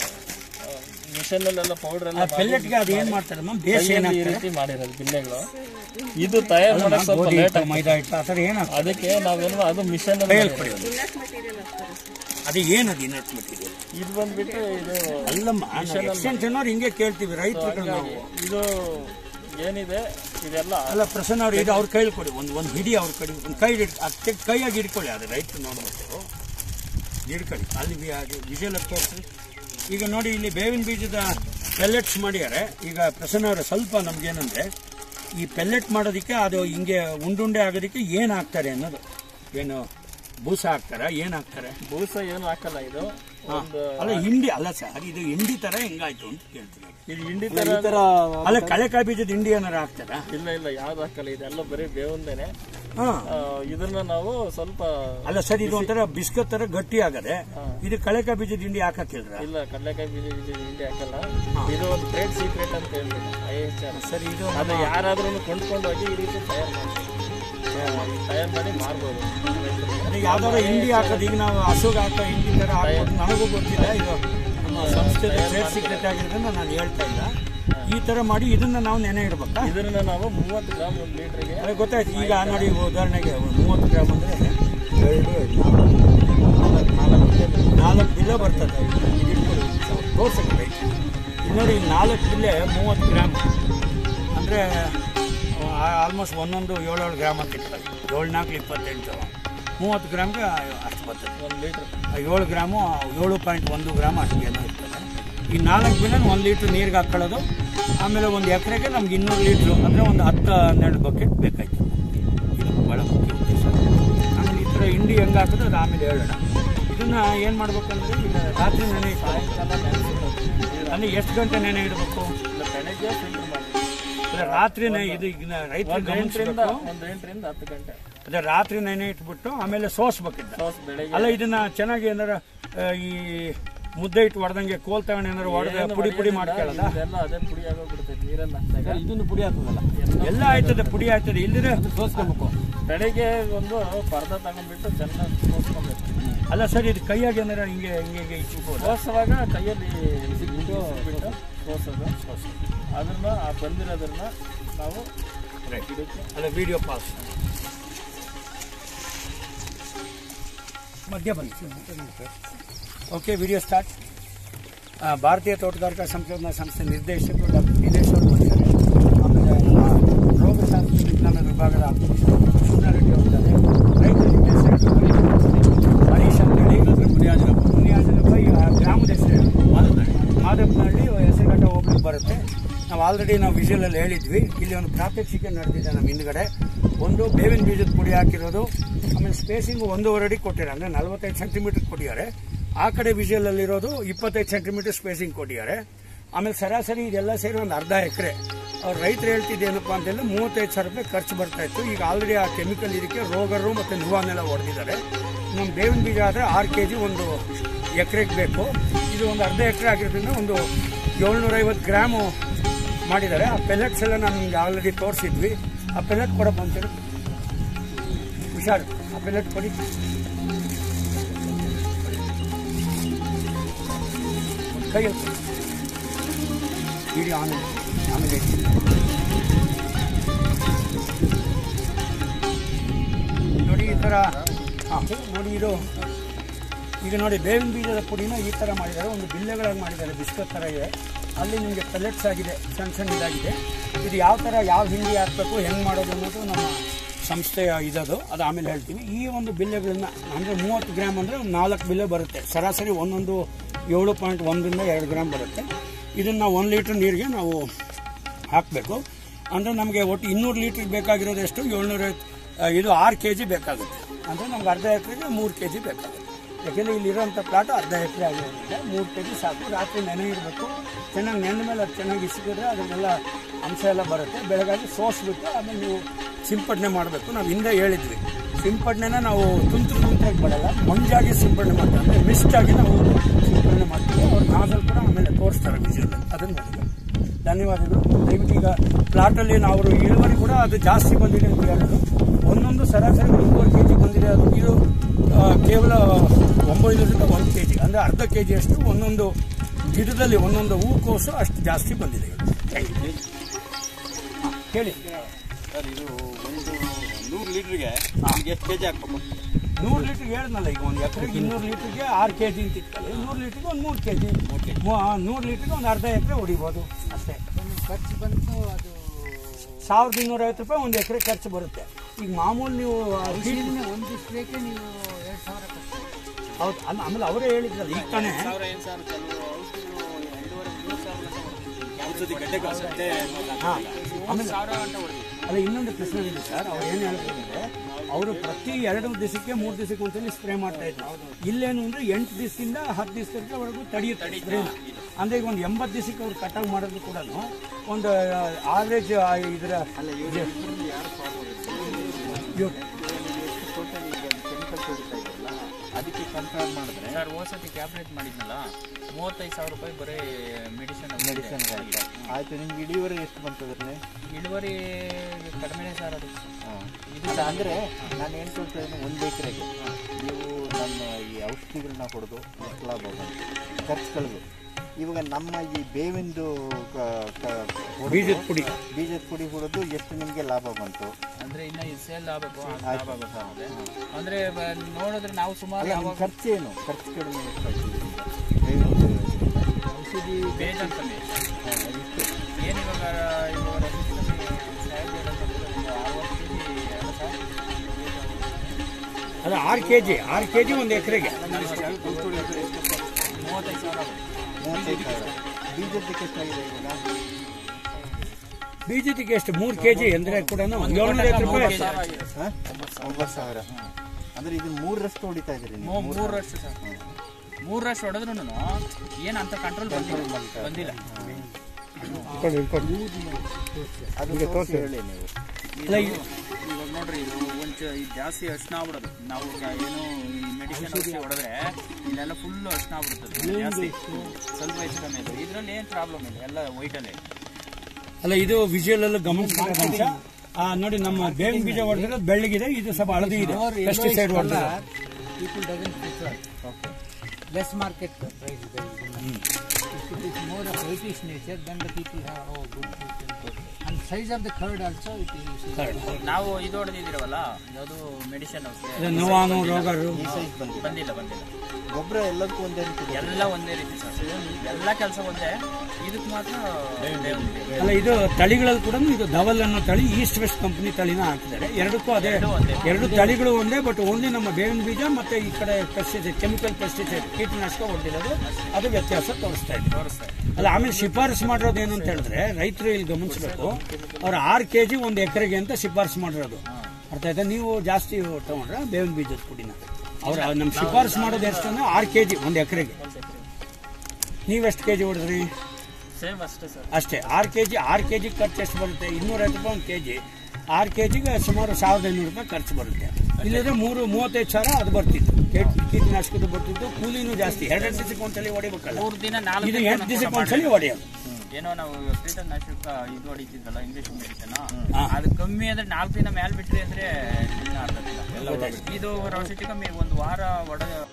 S4: ಮಿಷನಲ್ಲೆಲ್ಲ ಪೌಡರ್ ಎಲ್ಲ
S2: ಪೆಲೆಟ್ಗೆ ಅದು ಏನ್ ಮಾಡ್ತಾರಮ್ಮ ಬೇಸ್
S4: ಕೈಯಲ್ಲಿ ಈ
S2: ಏನಾಗ್ತದೆ
S4: ರೀತಿ ಮಾಡಿರೋದು ಬಿಲ್ಲೆಗಳು ಇದು ತಯಾರು ಮಾಡಕ್ಕೆ ಸ್ವಲ್ಪ
S2: ಗೋಧಿ
S4: ಲೇಟ್
S2: ಹಿಟ್ಟು, ಮೈದಾ ಹಿಟ್ಟು ಆ ಥರ ಏನಾಗ್ತದೆ
S4: ಅದಕ್ಕೆ ನಾವೇನು ಅದು ಮಿಷನ್
S2: ಕೈಯಲ್ಲಿ ಕುಡಿಯೋದು ಅದು ಏನದು ಇನಟ್ ಮೆಟೀರಿಯಲ್
S4: ಇದು ಬಂದ್ಬಿಟ್ಟು ಇದು
S2: ಅಲ್ಲಮ್ಮ ಎಕ್ಸ್ಟೆನ್ಷನ್ ಅವ್ರು ಹಿಂಗೆ ಕೇಳ್ತೀವಿ ರೈತರು ನಾವು
S4: ಇದು ಏನಿದೆ ಇದೆಲ್ಲ
S2: ಅಲ್ಲ ಪ್ರಸನ್ನ ಅವ್ರು ಇದು ಅವ್ರ ಕೈಲಿ ಕೊಡಿ ಒಂದು ಒಂದು ಹಿಡಿ ಅವ್ರ ಕಡೆ ಒಂದು ಕೈ ಹಿಡ್ ಅದ್ ತೆಗ್ದ್ ಕೈಯಾಗಿ ಹಿಡ್ಕೊಳ್ಳಿ ಅದು ರೈತರು ನೋಡ್ಬೇಕು ಹಿಡ್ಕೊಳ್ಳಿ ಅಲ್ಲಿ ವಿಜಯಲ ತೋರಿಸಿ ಈಗ ನೋಡಿ ಇಲ್ಲಿ ಬೇವಿನ ಬೀಜದ ಪೆಲ್ಲೆಟ್ಸ್ ಮಾಡ್ಯಾರೆ ಈಗ ಪ್ರಸನ್ನ ಅವರ ಸ್ವಲ್ಪ ನಮ್ಗೇನಂದ್ರೆ ಈ ಪೆಲ್ಲೆಟ್ ಮಾಡೋದಕ್ಕೆ ಅದು ಹಿಂಗೆ ಉಂಡುಂಡೆ ಆಗೋದಕ್ಕೆ ಏನು ಹಾಕ್ತಾರೆ ಅನ್ನೋದು ಏನು ಬೂಸ ಹಾಕ್ತಾರ ಏನು ಹಾಕ್ತಾರೆ
S4: ಬೂಸ ಏನು ಹಾಕಲ್ಲ ಇದು ಒಂದು
S2: ಅಲ್ಲ ಹಿಂಡಿ ಅಲ್ಲ ಸರ್ ಇದು ಹಿಂಡಿ ತರ ಹೆಂಗಾಯ್ತು ಅಂತ ಕೇಳ್ತೀನಿ
S4: ಇದು ಹಿಂಡಿ ತರ
S2: ಅಲ್ಲ ಕಳೆಕಾಯಿ ಬೀಜದ ಹಿಂಡಿ ಏನಾರ ಹಾಕ್ತಾರ
S4: ಇಲ್ಲ ಇಲ್ಲ ಯಾವ್ದು ಹಾಕಲ್ಲ ಇದೆಲ್ಲ ಬರೀ ಬೇವಂದೇನೆ
S2: ಹಾ
S4: ಆ, ಇದನ್ನ ನಾವು ಸ್ವಲ್ಪ
S2: ಅಲ್ಲ ಸರ್ ಇದು ಒಂಥರ ಬಿಸ್ಕತ್ ತರ ಗಟ್ಟಿ ಆಗದೆ ಇದು ಕಳೆಕಾಯಿ ಬೀಜದ ಹಿಂಡಿ ಹಾಕಕ್ಕಿಲ್ರ
S4: ಇಲ್ಲ ಕಡಲೆಕಾಯಿ ಬೀಜ ಬೀಜ ಹಿಂಡಿ ಹಾಕಲ್ಲ ಇದು ಒಂದು ಟ್ರೇಡ್ ಸೀಕ್ರೆಟ್ ಅಂತ ಹೇಳ್ಬಿಟ್ಟು ಐ ಎಚ್ ಆರ್
S2: ಸರ್ ಇದು
S4: ಅದು ಯಾರಾದ್ರೂ ಕೊಂಡ್ಕೊಂಡು ಹೋಗಿ ಈ ರೀತಿ ತಯಾರು ಮಾಡ್ತೀವಿ ತಯಾರು ಮಾಡಿ ಮಾರ್ಬೋದು
S2: ಅದು ಯಾವ್ದಾರ ಹಿಂಡಿ ಹಾಕೋದು ಈಗ ನಾವು ಹಸುಗೆ ಹಾಕೋ ಹಿಂಡಿ ತರ ಹಾಕೋದು ನನಗೂ ಗೊತ್ತಿಲ್ಲ ಇದು ನಮ್ಮ ಸಂಸ್ಥೆ ಟ್ರೇಡ್ ಸೀಕ್ರೆಟ್ ಆಗಿರೋದನ್ನ ನಾನು ಹೇಳ್ತಾ ಇಲ್ಲ ಈ ತರ ಮಾಡಿ ಇದನ್ನ ನಾವು ನೆನೆ ಇಡ್ಬೇಕಾ
S4: ಇದನ್ನ ನಾವು ಮೂವತ್ತು ಗ್ರಾಮ್ ಒಂದು ಲೀಟರ್ಗೆ
S2: ಅದೇ ಗೊತ್ತಾಯ್ತು ಈಗ ನೋಡಿ ಉದಾಹರಣೆಗೆ ಒಂದು ಮೂವತ್ತು ಗ್ರಾಮ್ ಅಂದ್ರೆ ಎರಡು ನಾಲ್ಕು ನಾಲ್ಕು ನಾಲ್ಕು ಬಿಲ್ಲ ಬರ್ತದೆ ಇದು ಇಟ್ಕೊಳ್ಳಿ ತೋರ್ಸಕ್ಕೆ ರೈತ ಇದು ನೋಡಿ ನಾಲ್ಕು ಬಿಲ್ಲೆ ಮೂವತ್ತು ಗ್ರಾಮ್ ಅಂದರೆ ಆಲ್ಮೋಸ್ಟ್ ಒಂದೊಂದು ಏಳೇಳು ಗ್ರಾಮ್ ಅಂತ ಇರ್ತದೆ ಏಳು ನಾಲ್ಕು ಇಪ್ಪತ್ತೆಂಟು ಮೂವತ್ತು ಗ್ರಾಮ್ಗೆ ಅಷ್ಟು ಬರ್ತದೆ
S4: ಒಂದು ಲೀಟರ್
S2: ಆ ಏಳು ಗ್ರಾಮು ಏಳು ಪಾಯಿಂಟ್ ಒಂದು ಗ್ರಾಮ್ ಅಷ್ಟು ಏನೋ ಇರ್ತದೆ ಈ ನಾಲ್ಕು ಬಿಲ್ಲ ಒಂದು ಲೀಟ್ರ್ ನೀರಿಗೆ ಹಾಕೊಳ್ಳೋದು ಆಮೇಲೆ ಒಂದು ಎಕರೆಗೆ ನಮ್ಗೆ ಇನ್ನೂರು ಲೀಟ್ರು ಅಂದರೆ ಒಂದು ಹತ್ತು ಹನ್ನೆರಡು ಬಕೆಟ್ ಬೇಕಾಯ್ತು ಇದು ಭಾಳ ಮುಖ್ಯ ಉದ್ದೇಶ ಆಮೇಲೆ ಈ ಥರ ಹಿಂಡಿ ಹೆಂಗೆ ಹಾಕೋದು ಅದು ಆಮೇಲೆ ಹೇಳೋಣ ಇದನ್ನ ಏನು ಮಾಡ್ಬೇಕಂದ್ರೆ ಈಗ ರಾತ್ರಿ ನೆನೆ
S4: ಸಾಯಂಕಾಲ ನೆನೆಸಿರೋದು
S2: ಅಂದರೆ ಎಷ್ಟು ಗಂಟೆ ನೆನೆ ಇಡಬೇಕು
S4: ಇಲ್ಲ ಬೆಳಗ್ಗೆ ಫಿಲ್ಟರ್ ಮಾಡಿ
S2: ಇಲ್ಲ ರಾತ್ರಿನೇ ಇದು ಈಗ ರೈತರು
S4: ಒಂದು ಎಂಟರಿಂದ
S2: ಗಮನಿಸಬೇಕು
S4: ಒಂದು ಎಂಟರಿಂದ ಹತ್ತು ಗಂಟೆ
S2: ಅದೇ ರಾತ್ರಿ ನೆನೆ ಇಟ್ಬಿಟ್ಟು ಆಮೇಲೆ ಸೋಸ್ಬೇಕಿದ್ದ
S4: ಸಾಸ್ ಬೆಳಗ್ಗೆ
S2: ಅಲ್ಲ ಇದನ್ನ ಚೆನ್ನಾಗಿ ಏನಾರ ಆ, ಈ ಮುದ್ದೆ ಇಟ್ಟು ಹೊಡೆದಂಗೆ ಕೋಲ್ ತಗೊಂಡು ಏನಾರು ಹೊಡೆದ
S4: ಏನು
S2: ಪುಡಿ ಪುಡಿ
S4: ಹೊಡೆಯೋದಿಲ್ಲ,
S2: ಮಾಡ್ಕೊಳ್ಳೋದ
S4: ಇದೆಲ್ಲ ಅದೇ ಪುಡಿ ಆಗೋಗ್ಬಿಡ್ತೈತೆ ನೀರಲ್ಲಿ ಹಾಕಿದಾಗ
S2: ಇದನ್ನು ಪುಡಿ ಆಗ್ತದಲ್ಲ ಎಲ್ಲ ಆಯ್ತದೆ ಪುಡಿ ಆಯ್ತದೆ ಇಲ್ದಿದ್ರೆ ಸೋಸ್ಕೊಬೇಕು
S4: ಬೆಳಗ್ಗೆ ಒಂದು ಪರ್ದ ತಗೊಂಡ್ಬಿಟ್ಟು ಚೆನ್ನಾಗಿ ಸೋಸ್ಕೊಬೇಕು
S2: ಅಲ್ಲ ಸರ್ ಇದು ಕೈಯಾಗಿ ಏನಾರ ಹಿಂಗೆ ಹಿಂಗೆ ಹಿಂಗೆ ಇಟ್ಕೋಬೋದು
S4: ಸೋಸುವಾಗ ಕೈಯಲ್ಲಿ ಬಿಟ್ಟು ಬಿಟ್ಟು ಸೋಸೋದು ಅದನ್ನ ಆ ಬಂದಿರೋದನ್ನ ನಾವು ಗಿಡಕ್ಕೆ
S2: ಅಲ್ಲ ವಿಡಿಯೋ ಪಾಸ್ ಮಧ್ಯ ಬನ್ನಿ ಓಕೆ ವಿಡಿಯೋ ಸ್ಟಾರ್ಟ್ ಭಾರತೀಯ ತೋಟಗಾರಿಕಾ ಸಂಶೋಧನಾ ಸಂಸ್ಥೆ ನಿರ್ದೇಶಕರು ಡಾಕ್ಟರ್ ನಿಲೇಶ್ ಅವರು ಬಂದಿದ್ದಾರೆ ಆಮೇಲೆ ನಮ್ಮ ರೋಗಶಾಸ್ತ್ರ ವಿಜ್ಞಾನ ವಿಭಾಗದ ಕೃಷ್ಣಾರೆಡ್ಡಿ ಅವರಿದ್ದಾರೆ ರೈತರಿಗೆ ಹೆಸರು ಹರೀಶ್ ಅಂತೇಳಿ ಮುನಿಯಾಜನಪ್ಪ ಮುನಿಯಾಜನಪ್ಪ ಈ ಗ್ರಾಮದ ಹೆಸರು ಮಾದಪ್ಪನಹಳ್ಳಿ ಮಾದಪ್ಪನಹಳ್ಳಿ ಹೆಸರುಘಟ್ಟ ಹೋಗ್ಲಿಕ್ಕೆ ಬರುತ್ತೆ ನಾವು ಆಲ್ರೆಡಿ ನಾವು ವಿಷಯದಲ್ಲಿ ಹೇಳಿದ್ವಿ ಇಲ್ಲಿ ಒಂದು ಪ್ರಾತ್ಯಕ್ಷಿಕೆ ನಡೆದಿದೆ ನಮ್ಮ ಹಿಂದ್ಗಡೆ ಒಂದು ಬೇವಿನ ಬೀಜದ ಪುಡಿ ಹಾಕಿರೋದು ಆಮೇಲೆ ಸ್ಪೇಸಿಂಗ್ ಒಂದೂವರೆ ಅಡಿ ಕೊಟ್ಟಿದ್ದಾರೆ ಅಂದರೆ ನಲವತ್ತೈದು ಸೆಂಟಿಮೀಟರ್ ಕೊಟ್ಟಿದ್ದಾರೆ ಆ ಕಡೆ ವಿಷಯದಲ್ಲಿರೋದು ಇಪ್ಪತ್ತೈದು ಸೆಂಟಿಮೀಟರ್ ಸ್ಪೇಸಿಂಗ್ ಕೊಟ್ಟಿದ್ದಾರೆ ಆಮೇಲೆ ಸರಾಸರಿ ಇದೆಲ್ಲ ಸೇರಿ ಒಂದು ಅರ್ಧ ಎಕರೆ ಅವ್ರು ರೈತರು ಹೇಳ್ತಿದ್ದೇನಪ್ಪ ಅಂತಂದ್ರೆ ಮೂವತ್ತೈದು ಸಾವಿರ ರೂಪಾಯಿ ಖರ್ಚು ಬರ್ತಾ ಇತ್ತು ಈಗ ಆಲ್ರೆಡಿ ಆ ಕೆಮಿಕಲ್ ಇದಕ್ಕೆ ರೋಗರು ಮತ್ತು ನುವಾನೆಲ್ಲ ಹೊಡೆದಿದ್ದಾರೆ ನಮ್ಮ ಬೇವಿನ ಬೀಜ ಆದರೆ ಆರು ಕೆ ಜಿ ಒಂದು ಎಕರೆಗೆ ಬೇಕು ಇದು ಒಂದು ಅರ್ಧ ಎಕರೆ ಆಗಿರೋದ್ರಿಂದ ಒಂದು ಏಳ್ನೂರೈವತ್ತು ಗ್ರಾಮು ಮಾಡಿದ್ದಾರೆ ಆ ಪೆಲೆಟ್ಸ್ ಎಲ್ಲ ನಾನು ನಿಮ್ಗೆ ಆಲ್ರೆಡಿ ತೋರಿಸಿದ್ವಿ ಆ ಪೆಲೆಟ್ ಕೂಡ ಬಂತಿರೋ ಹುಷಾರು ಆ ಪೆಲೆಟ್ ಕೊಡಿ ಒಂದು ಕೈಯಲ್ಲಿ ಕೊಡಿ. ಇಡಿ ಆಮೇಲೆ ಆಮೇಲೆ ಇಡಿ. ನೋಡಿ ಈ ಥರ ಹಾಂ ನೋಡಿ ಇದು ಈಗ ನೋಡಿ ಬೇವಿನ ಬೀಜದ ಪುಡಿನ ಈ ಥರ ಮಾಡಿದ್ದಾರೆ ಒಂದು ಬಿಲ್ಲೆಗಳಾಗಿ ಮಾಡಿದ್ದಾರೆ ಬಿಸ್ಕತ್ ಥರ ಇದೆ ಅಲ್ಲಿ ನಿಮಗೆ ಪೆಲೆಟ್ಸ್ ಆಗಿದೆ ಸಣ್ಣ ಸಣ್ಣ ಇದಾಗಿದೆ ಇದು ಯಾವ ಥರ ಯಾವ ಹಿಂಡಿ ಹಾಕಬೇಕು ಹೆಂಗೆ ಮಾಡೋದು ಅನ್ನೋದು ನಮ್ಮ ಸಂಸ್ಥೆಯ ಇದದು ಅದು ಆಮೇಲೆ ಹೇಳ್ತೀವಿ ಈ ಒಂದು ಬಿಲ್ಲೆಗಳನ್ನ ಅಂದರೆ ಮೂವತ್ತು ಗ್ರಾಮ್ ಅಂದರೆ ಒಂದು ನಾಲ್ಕು ಬಿಲ್ಲೆ ಬರುತ್ತೆ ಸರಾಸರಿ ಒಂದೊಂದು ಏಳು ಪಾಯಿಂಟ್ ಒಂದರಿಂದ ಎರಡು ಗ್ರಾಮ್ ಬರುತ್ತೆ ಇದನ್ನು ಒಂದು ಲೀಟ್ರ್ ನೀರಿಗೆ ನಾವು ಹಾಕಬೇಕು ಅಂದರೆ ನಮಗೆ ಒಟ್ಟು ಇನ್ನೂರು ಲೀಟ್ರಿಗೆ ಬೇಕಾಗಿರೋದು ಎಷ್ಟು ಏಳ್ನೂರ ಇದು ಆರು ಕೆ ಜಿ ಬೇಕಾಗುತ್ತೆ ಅಂದರೆ ನಮ್ಗೆ ಅರ್ಧ ಎಕರೆಗೆ ಮೂರು ಕೆ ಜಿ ಬೇಕಾಗುತ್ತೆ ಯಾಕೆಂದರೆ ಇಲ್ಲಿರೋಂಥ ಪ್ಲಾಟ್ ಅರ್ಧ ಎಕರೆ ಆಗಿರೋದ್ರಿಂದ ಮೂರು ಕೆ ಜಿ ಸಾಕು ರಾತ್ರಿ ನೆನೆ ಇರಬೇಕು ಚೆನ್ನಾಗಿ ನೆಂದ ಮೇಲೆ ಅದು ಚೆನ್ನಾಗಿ ಇಸಿದ್ರೆ ಅದನ್ನೆಲ್ಲ ಅಂಶ ಎಲ್ಲ ಬರುತ್ತೆ ಬೆಳಗಾಗಿ ಸೋಸ್ಬಿಟ್ಟು ಆಮೇಲೆ ನೀವು ಸಿಂಪಡಣೆ ಮಾಡಬೇಕು ನಾವು ಹಿಂದೆ ಹೇಳಿದ್ವಿ ಸಿಂಪಡಣೆನ ನಾವು ತುಂತುರು ತುಂತರಾಗಿ ಮಾಡಲ್ಲ ಮಂಜಾಗಿ ಸಿಂಪಡಣೆ ಮಾಡ್ತೀವಿ ಅಂದರೆ ಮಿಸ್ಟಾಗಿ ನಾವು ಸಿಂಪಡಣೆ ಮಾಡ್ತೀವಿ ಅವ್ರು ನಾಜಲ್ ಕೂಡ ಆಮೇಲೆ ತೋರಿಸ್ತಾರೆ ವಿಜುವಲ್ ಅದನ್ನು ನೋಡಿದ್ರು ಧನ್ಯವಾದಗಳು ದಯವಿಟ್ಟು ಈಗ ಪ್ಲಾಟಲ್ಲಿ ನಾವು ಇಳುವರಿ ಕೂಡ ಅದು ಜಾಸ್ತಿ ಬಂದಿದೆ ಅಂತ ಹೇಳಿದ್ರು ಒಂದೊಂದು ಸರಾಸರಿ ಒಂದೂವರೆ ಕೆ ಜಿ ಬಂದಿದೆ ಅದು ಇದು ಆ, ಕೇವಲ ಒಂಬೈನೂರಿಂದ ಒಂದು ಕೆ ಜಿ ಅಂದರೆ ಅರ್ಧ ಕೆ ಜಿ ಅಷ್ಟು ಒಂದೊಂದು ಗಿಡದಲ್ಲಿ ಒಂದೊಂದು ಹೂಕೋಸು ಅಷ್ಟು ಜಾಸ್ತಿ ಬಂದಿದೆ ಈಗ. Thank you. ಹಾ, ಹೇಳಿ
S5: ಸರ್ ಇದು ಒಂದು ನೂರು ಲೀಟ್ರಿಗೆ ನಮ್ಗೆ ಎಷ್ಟು ಕೆಜಿ ಹಾಕ್ಬೇಕು
S2: ನೂರು ಲೀಟ್ರಿಗೆ ಹೇಳಿದ್ನಲ್ಲ ಈಗ ಒಂದು ಎಕರೆಗೆ ಇನ್ನೂರು ಲೀಟ್ರಿಗೆ ಆರು ಕೆ ಜಿ ಅಂತ ಇಟ್ಕೊಳ್ಳಿ ನೂರು ಲೀಟ್ರಿಗೆ ಒಂದು ಮೂರು ಕೆ ಜಿ ನೂರು ಲೀಟ್ರಿಗೆ ಒಂದು ಅರ್ಧ ಎಕರೆ ಹೊಡಿಬೋದು ಅಷ್ಟೇ
S3: ಖರ್ಚು ಬಂತು ಅದು
S2: ಸಾವಿರದ ಇನ್ನೂರೈವತ್ತು ರೂಪಾಯಿ ಒಂದು ಎಕರೆ ಖರ್ಚು ಬರುತ್ತೆ ಈಗ ಮಾಮೂಲು ನೀವು ಆ ಕೀಟ-
S3: ಔಷಧಿನ ಒಂದು ಸ್ಪ್ರೇಕ್ಕೆ ನೀವು ಎರಡು ಸಾವಿರ ಖರ್ಚು
S2: ಹೌದು ಅಲ್ಲ ಆಮೇಲೆ ಅವರೇ ಹೇಳಿದ್ರಲ್ಲ ಈಗ ತಾನೇ
S5: ಸಾವಿರ ಏನು ಸರ್ ಕೆಲವು ಔಷಧಿಗಳು ಎರಡೂವರೆ ಮೂರು ಸಾವಿರ ಔಷಧಿ ಗಡ್ಡೆಗೆ ಸತ್ತೆ
S2: ಹಾಂ ಆಮೇಲೆ
S5: ಸಾವಿರ ಗಂಟೆ ಹೊಡೆದಿದೆ
S2: ಅಲ್ಲ ಇನ್ನೊಂದು ಪ್ರಶ್ನೆ ಇದೆ ಸರ್ ಅವ್ರು ಏನು ಹೇಳಿದ್ರೆ ಅವರು ಪ್ರತಿ ಎರಡು ದಿವಸಕ್ಕೆ ಮೂರು ದಿವಸಕ್ಕೆ ಒಂದ್ಸಲಿ ಸ್ಪ್ರೇ ಮಾಡ್ತಾ ಇದ್ರು ಇಲ್ಲೇನು ಅಂದ್ರೆ ಎಂಟು ದಿವಸದಿಂದ ಹತ್ತು ದಿವಸದವರೆಗೂ ತಡೆಯುತ್ತೆ ಸ್ಪ್ರೇ ಅಂದ್ರೆ ಈಗ ಒಂದು ಎಂಬತ್ತು ದಿವಸಕ್ಕೆ ಅವ್ರು ಕಟಾವು ಮಾಡೋದು ಕೂಡ ಒಂದು ಆವ್ರೇಜ್ ಇದರ ಇವ್ರು-
S5: ಅದಕ್ಕೆ ಕಂಪೇರ್ ಮಾಡಿದ್ರೆ
S3: ಸರ್ ಹೋಸತಿ ಕ್ಯಾಬ್ನೆಟ್ ಮಾಡಿದ್ನಲ್ಲ ಮೂವತ್ತೈದು ಸಾವಿರ ರೂಪಾಯಿ ಬರೀ ಮೆಡಿಸಿನ್
S5: ಮೆಡಿಸಿನ್ ಆಯ್ತು ನಿಮ್ಗೆ ಇಳುವರಿ ಎಷ್ಟು ಬಂತದ್ರಲ್ಲಿ
S3: ಇಳುವರಿ ಕಡಿಮೆನೇ ಸರ್ ಅದು
S5: ಇದು ಅಂದ್ರೆ ನಾನು ಏನು ಕೇಳ್ತಾ ಇದ್ದೀನಿ ಒಂದು ಎಕರೆಗೆ ನೀವು ನಮ್ಮ ಈ ಔಷಧಿಗಳನ್ನ ಹೊಡೆದು ಎಷ್ಟು ಲಾಭ ಬಂತು ಖರ್ಚುಗಳಿಗೂ ಇವಾಗ ನಮ್ಮ ಈ ಬೇವಿಂದು ಕ- ಕ- ಹೊಡ್ದು
S2: ಬೀಜದ ಪುಡಿ
S5: ಬೀಜದ ಪುಡಿ ಹೊಡೆದು ಎಷ್ಟು ನಿಮಗೆ ಲಾಭ ಬಂತು
S3: ಅಂದ್ರೆ ಇನ್ನ ಇದು ಸೇಲ್ ಆಗಬೇಕು ಲಾಭ ಆಗುತ್ತೆ ಆಮೇಲೆ ಅಂದ್ರೆ ಬ- ನೋಡಿದ್ರೆ ನಾವು ಸುಮಾರು
S5: ಅಲ್ಲ ನಿಮ್ಮ
S3: ಯಾವಾಗ
S5: ಖರ್ಚು ಏನು ಖರ್ಚು ಕಡಿಮೆ ಎಷ್ಟಾಗ್ತದೆ ಈಗ? ಬೇವಿಂದು
S3: ಔಷಧಿ ಬೇಜ್ ಅಂತ ಏನು ಇವಾಗ ಇವಾಗ ಸಾಹೇಬ್ ಹೇಳೋದಂದ್ರೆ ಒಂದು ಅರವತ್ತು ಕೆ ಜಿ ಎರಡು ಸಾವಿರ
S2: ಅಲ್ಲ ಆರು ಕೆ ಜಿ ಆರು ಕೆ ಜಿ ಒಂದು ಎಕರೆಗೆ
S3: ಮೂವತ್ತೈದು ಸಾವಿರ ಆಗುತ್ತೆ.
S5: ಮೂವತ್ತೈದು ಸಾವಿರ ಬೀಜದಕ್ಕೆ ಎಷ್ಟಾಗಿದೆ ಇವಾಗ
S2: ಬೀಜದಿಗೆ ಎಷ್ಟು ಮೂರು ಕೆ ಜಿ ಅಂದರೆ ಕೂಡ ಏಳ್ನೂರೈವತ್ತು ರೂಪಾಯಿ
S5: ಹಾಂ ಒಂಬತ್ತು ಸಾವಿರ ಅಂದ್ರೆ ಇದು ಮೂರರಷ್ಟು ಹೊಡಿತಾ ಇದ್ದೀರಿ ನೀವು
S3: ಮೂ- ಮೂರರಷ್ಟು ಸರ್ ಮೂರರಷ್ಟು ಹೊಡೆದ್ರು ಏನು ಅಂತ ಕಂಟ್ರೋಲ್ ಬಂದಿಲ್ಲ ಬಂದಿಲ್ಲ
S2: ಕೊಡಿ ಕೊಡಿ
S5: ಅದು ತೋರಿಸಿ ಹೇಳಿ ನೀವು
S2: ಅಲ್ಲ ಈಗ
S3: ಇವಾಗ ನೋಡ್ರಿ ಇದು ಒಂಚ ಇದು ಜಾಸ್ತಿ ಅರ್ಶನ ಆಗ್ಬಿಡೋದು ನಾವು ಕ- ಏನು ಈ ಮೆಡಿಸಿನ್ ಔಷಧಿ ಹೊಡೆದ್ರೆ ಇಲ್ಲೆಲ್ಲ ಫುಲ್ ಅರ್ಶನ ಆಗ್ಬಿಡ್ತದೆ ಜಾಸ್ತಿ ಸ್ವಲ್ಪ ಹೆಚ್ಚು ಕಮ್ಮಿ ಅದು ಇದರಲ್ಲಿ ಏನು ಪ್ರಾಬ್ಲಮ್ ಇಲ್ಲ ಎಲ್ಲ ವೈಟಲ್ಲೇ
S2: ಅಲ್ಲ ಇದು ವಿಜುವಲ್ ಅಲ್ಲಿ ಗಮನಿಸಬೇಕಾದ ಅಂಶ ಆ, ನೋಡಿ ನಮ್ಮ ಬೇವಿನ ಬೀಜ ಹೊಡೆದ್ರೆ ಬೆಳ್ಳಗಿದೆ ಇದು ಸ್ವಲ್ಪ ಹಳದಿ ಇದೆ ಪೆಸ್ಟಿಸೈಡ್ ಹೊಡೆದ್ರೆ
S3: people doesn't prefer. Less market price is there. If it is more of whitish nature, then the people have oh good fruit and good. And size of the curd also it is. ನಾವು ಇದು ಹೊಡೆದಿದ್ದೀರವಲ್ಲ ಯಾವುದು ಮೆಡಿಸಿನ್
S2: ಅದು ನೋವಾನು ರೋಗರು
S5: ಈ ಸೈಜ್ ಬಂದಿದೆ
S3: ಬಂದಿಲ್ಲ ಬಂದಿಲ್ಲ
S5: ಗೊಬ್ಬರ ಎಲ್ಲದಕ್ಕೂ ಒಂದೇ ರೀತಿ ಇದೆ.
S3: ಎಲ್ಲ ಒಂದೇ ರೀತಿ ಸರ್ ಎಲ್ಲ ಕೆಲಸ ಒಂದೇ ಇದಕ್ಕೆ ಮಾತ್ರ ಬೇರೆ ಒಂದೇ.
S2: ಅಲ್ಲ ಇದು ತಳಿಗಳಲ್ಲಿ ಕೂಡ ಇದು ಧವಲ್ ಅನ್ನೋ ತಳಿ ಈಸ್ಟ್ ವೆಸ್ಟ್ ಕಂಪನಿ ತಳಿನ ಹಾಕಿದ್ದಾರೆ ಎರಡಕ್ಕೂ ಅದೇ ಎರಡು ತಳಿಗಳು ಒಂದೇ ಬಟ್ ಓನ್ಲಿ ನಮ್ಮ ಬೇವಿನ ಬೀಜ ಮತ್ತೆ ಈ ಕಡೆ ಪೆಸ್ಟಿಸೈಡ್ ಕೆಮಿಕಲ್ ಪೆಸ್ಟಿಸೈಡ್ ಕೀಟನಾಶಕ ಹೊಡೆದಿರೋದು ಅದು ವ್ಯತ್ಯಾಸ ತೋರಿಸ್ತಾ ಇದೆ ಅಲ್ಲ ಆಮೇಲೆ ಶಿಫಾರಸು ಮಾಡಿರೋದು ಏನು ಅಂತ ಹೇಳಿದ್ರೆ ರೈತರು ಇಲ್ಲಿ ಗಮನಿಸಬೇಕು ಅವ್ರು ಆರು ಕೆ ಜಿ ಒಂದು ಎಕರೆಗೆ ಅಂತ ಶಿಫಾರಸು ಮಾಡಿರೋದು ಅರ್ಥ ಆಯ್ತಾ ನೀವು ಜಾಸ್ತಿ ತಗೊಂಡ್ರೆ ಬೇವಿನ ಬೀಜದ ಪುಡಿನ ಅವ್ರು ನಮ್ಮ ಶಿಫಾರಸು ಮಾಡೋದು ಎಷ್ಟು ಅಂದ್ರೆ ಆರು ಕೆ ಜಿ ಒಂದು ಎಕರೆಗೆ ನೀವೆಷ್ಟು ಕೆ ಜಿ ಹೊಡೆದ್ರಿ
S3: ಸೇಮ್ ಅಷ್ಟೇ ಸರ್
S2: ಅಷ್ಟೇ ಆರು ಕೆ ಜಿ ಆರು ಕೆ ಜಿ ಖರ್ಚು ಎಷ್ಟು ಬರುತ್ತೆ ಇನ್ನೂರೈವತ್ತು ರೂಪಾಯಿ ಒಂದು ಕೆ ಜಿ ಆರು ಕೆ ಜಿಗೆ ಸುಮಾರು ಸಾವಿರದ ಐನೂರು ರೂಪಾಯಿ ಖರ್ಚು ಬರುತ್ತೆ ಇಲ್ಲಿದ್ರೆ ಮೂರು ಮೂವತ್ತೈದು ಸಾವಿರ ಅದು ಬರ್ತಿತ್ತು ಕೀಟ ಕೀಟನಾಶಕದ ಬರ್ತಿತ್ತು ಕೂಲಿನೂ ಜಾಸ್ತಿ ಎರಡೆರಡು ದಿವಸಕ್ಕೆ ಒಂದ್ಸಲಿ ಹೊಡಿಬೇಕಲ್ಲ
S3: ಮೂರು ದಿನ ನಾಲ್ಕು
S2: ಇದು ಎಂಟು ದಿವಸಕ್ಕೆ ಒಂದ್ಸಲಿ ಹೊಡೆಯೋದು
S6: ಏನೋ ನಾವು ಕೀಟನಾಶಕ ಇದು ಹೊಡಿತಿದ್ವಲ್ಲ ಇಂಗ್ಲಿಷ್ ಮೆಡಿಸಿನ್ ಅದು ಕಮ್ಮಿ ಅಂದ್ರೆ ನಾಲ್ಕು ದಿನ ಮೇಲೆ ಬಿಟ್ರಿ ಅಂದ್ರೆ ಇನ್ನ ಆಗ್ತದಿಲ್ಲ. ಇದು ವರ್ಷ ಕಮ್ಮಿ ಒಂದು ವಾರ ಒಡ